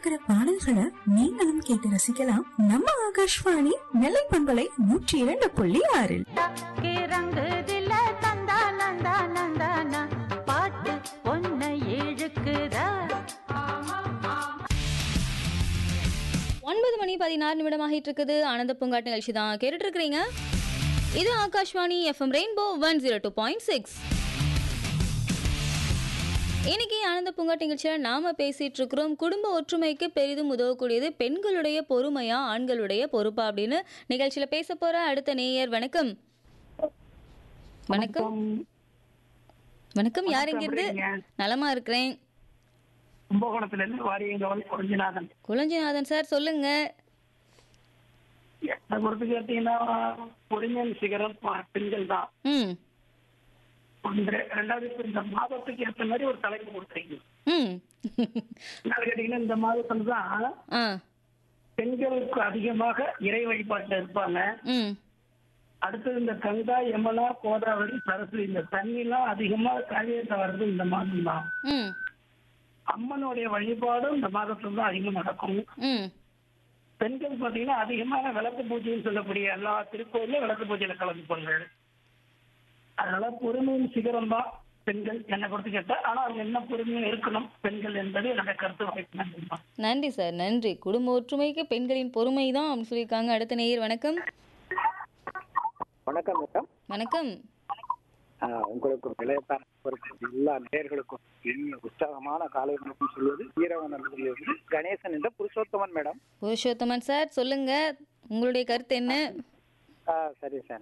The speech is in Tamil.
இருக்கிற பாடல்களை நீங்களும் கேட்டு ரசிக்கலாம் நம்ம ஆகாஷ்வாணி நெல்லை பண்பலை நூற்றி இரண்டு புள்ளி ஆறில் தக்கே ரங்குதில தந்தா நந்தா நந்தானா பாட்டு பொன்னை இழுக்குதா ஒன்பது மணி பதினாறு நிமிடமாகிட்டு இருக்குது ஆனந்த பூங்காட்டு நிகழ்ச்சி தான் கேட்டுட்டு இருக்கிறீங்க இது Akashvani FM Rainbow one zero two point six இன்னைக்கு ஆனந்த பூங்காட்டு நிகழ்ச்சியில் நாம பேசிட்டு இருக்கிறோம் குடும்ப ஒற்றுமைக்கு பெரிதும் உதவக்கூடியது பெண்களுடைய பொறுமையா ஆண்களுடைய பொறுப்பா அப்படின்னு நிகழ்ச்சியில பேச போற அடுத்த நேயர் வணக்கம் வணக்கம் வணக்கம் யார் எங்க இருந்து நலமா இருக்கிறேன் கும்பகோணத்துல இருந்து வாரியங்க வந்து குறைஞ்சிநாதன் குளஞ்சிநாதன் சார் சொல்லுங்க என்னை பொறுத்து கேட்டீங்கன்னா பொறிஞன் சிகரம் ப- பெண்கள் தான் ம் ஒன்று ரெண்டாவது இப்ப இந்த மாதத்துக்கு ஏற்ற மாதிரி ஒரு தலைப்பு கொடுத்துருக்கீங்க ம் என்ன கேட்டீங்கன்னா இந்த மாதத்துல தான் ஆ பெண்களுக்கு அதிகமாக இறை வழிபாட்டுல இருப்பாங்க ம் அடுத்தது இந்த கங்கா யமுனா கோதாவரி சரஸ்வதி இந்த தண்ணிலாம் அதிகமா காவியத்தை வர்றது இந்த மாதம் தான் ம் அம்மனுடைய வழிபாடும் இந்த மாதத்துல தான் அதிகமா நடக்கும் ம் பெண்கள் பாத்தீங்கன்னா அதிகமான விளக்கு பூஜைன்னு சொல்லக்கூடிய எல்லா திருக்கோயிலும் விளக்கு பூஜையில கலந்துப்பாங்க அதனால பொறுமையின் சிகரம் தான் பெண்கள் என்னை பொறுத்து கேட்டா ஆனா அவங்க என்ன பொறுமையும் இருக்கணும் பெண்கள் என்பது என்னுடைய கருத்து வாய்ப்பு நன்றிமா நன்றி சார் நன்றி குடும்ப ஒற்றுமைக்கு பெண்களின் பொறுமை தான் அப்படின்னு சொல்லியிருக்காங்க அடுத்த நேயர் வணக்கம் வணக்கம் மேடம் வணக்கம் ஆஹ் உங்களுக்கும் இளையத்தான எல்லா நேயர்களுக்கும் என் உற்சாகமான காலை வணக்கம் சொல்வது வீரவனிலிருந்து கணேசன் என்ற புருஷோத்தமன் மேடம் புருஷோத்தமன் சார் சொல்லுங்க உங்களுடைய கருத்து என்ன ஆஹ் சரி சார்